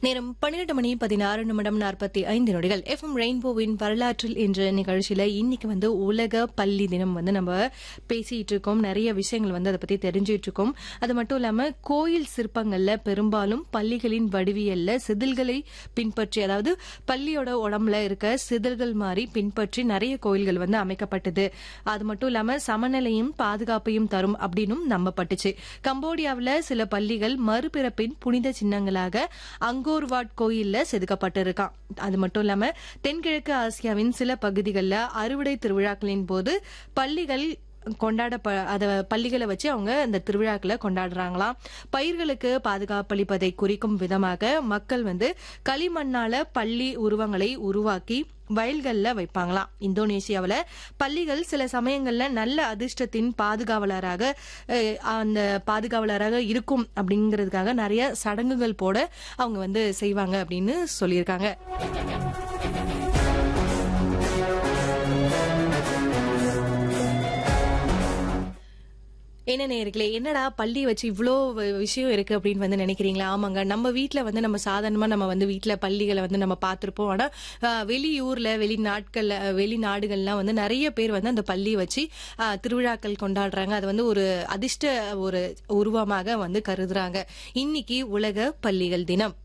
நேரம் பன்னிரண்டு மணி பதினாறு நிமிடம் நாற்பத்தி ஐந்து நொடிகள் எஃப்எம் ரெயின்போவின் வரலாற்றில் என்ற நிகழ்ச்சியில இன்னைக்கு வந்து உலக பள்ளி தினம் வந்து நம்ம பேசிட்டு இருக்கோம் நிறைய விஷயங்கள் வந்து அதை பத்தி தெரிஞ்சிட்டு இருக்கோம் அது மட்டும் இல்லாம கோயில் சிற்பங்கள்ல பெரும்பாலும் பள்ளிகளின் வடிவியல்ல சிதில்களை பின்பற்றி அதாவது பள்ளியோட உடம்புல இருக்க சிதில்கள் மாதிரி பின்பற்றி நிறைய கோயில்கள் வந்து அமைக்கப்பட்டது அது மட்டும் இல்லாம சமநிலையும் பாதுகாப்பையும் தரும் அப்படின்னும் நம்பப்பட்டுச்சு கம்போடியாவுல சில பள்ளிகள் மறுபிறப்பின் புனித சின்னங்களாக அங்கோர்வாட் கோயில்ல செதுக்கப்பட்டிருக்கான் அது மட்டும் இல்லாம தென்கிழக்கு ஆசியாவின் சில பகுதிகளில் அறுவடை திருவிழாக்களின் போது பள்ளிகள் கொண்டாட அத பள்ளிகளை வச்சு அவங்க அந்த திருவிழாக்களை கொண்டாடுறாங்களாம் பயிர்களுக்கு பாதுகாப்பளிப்பதை குறிக்கும் விதமாக மக்கள் வந்து களிமண்ணால பள்ளி உருவங்களை உருவாக்கி வயல்கள்ல வைப்பாங்களாம் இந்தோனேசியாவில் பள்ளிகள் சில சமயங்கள்ல நல்ல அதிர்ஷ்டத்தின் பாதுகாவலராக அஹ், அந்த பாதுகாவலராக இருக்கும் அப்படிங்கிறதுக்காக நிறைய சடங்குகள் போட அவங்க வந்து செய்வாங்க அப்படின்னு சொல்லியிருக்காங்க என்ன நேர்களே என்னடா பள்ளி வச்சு இவ்வளோ வ- விஷயம் இருக்கு அப்படின்னு வந்து நினைக்கிறீங்களா ஆமாங்க நம்ம வீட்டில் வந்து நம்ம சாதாரணமா நம்ம வந்து வீட்டில் பள்ளிகளை வந்து நம்ம பார்த்துருப்போம் ஆனால் வெளியூர்ல வெளிநாட்கள்ல அஹ், வெளிநாடுகள்லாம் வந்து நிறைய பேர் வந்து அந்த பள்ளி வச்சு அஹ், திருவிழாக்கள் கொண்டாடுறாங்க அது வந்து ஒரு அதிர்ஷ்ட ஒரு உருவமாக வந்து கருதுறாங்க இன்னைக்கு உலக பள்ளிகள் தினம்